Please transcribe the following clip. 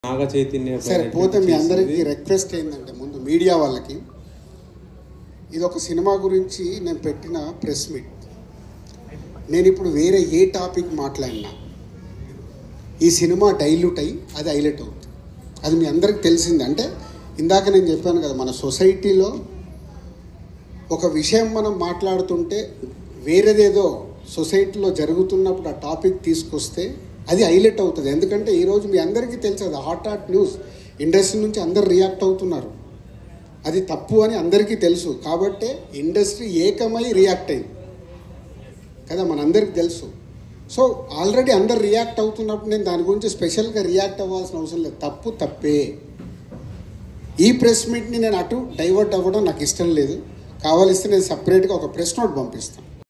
నాగ చైతన్య సరే పైన పోతే మీ చేసింది. అందరికీ రిక్వెస్ట్ ఏంటంటే ముందు మీడియా వాళ్ళకి ఇది ఒక సినిమా గురించి నేను పెట్టిన ప్రెస్ మీట్ నేను ఇప్పుడు వేరే ఏ టాపిక్ మాట్లాడినా ఈ సినిమా డైల్యూట్ అయ్యి అది హైలైట్ అవుతుంది అది మీ అందరికి తెలిసింది అంటే ఇందాక నేను చెప్పాను కదా మన సొసైటీలో ఒక విషయం మనం మాట్లాడుతుంటే వేరేదేదో సొసైటీలో జరుగుతున్నప్పుడు ఆ టాపిక్ తీసుకొస్తే అది హైలైట్ అవుతుంది ఎందుకంటే ఈరోజు మీ అందరికీ తెలుసు అది హాట్ హాట్ న్యూస్ ఇండస్ట్రీ నుంచి అందరు రియాక్ట్ అవుతున్నారు అది తప్పు అని అందరికీ తెలుసు కాబట్టి ఇండస్ట్రీ ఏకమై రియాక్ట్ అయింది కదా మనందరికీ తెలుసు సో ఆల్రెడీ అందరు రియాక్ట్ అవుతున్నప్పుడు నేను దాని గురించి స్పెషల్గా రియాక్ట్ అవ్వాల్సిన అవసరం లేదు తప్పు తప్పే ఈ ప్రెస్ మీట్ని నేను అటు డైవర్ట్ అవ్వడం నాకు ఇష్టం లేదు కావాలిస్తే నేను సపరేట్గా ఒక ప్రెస్ నోట్ పంపిస్తాను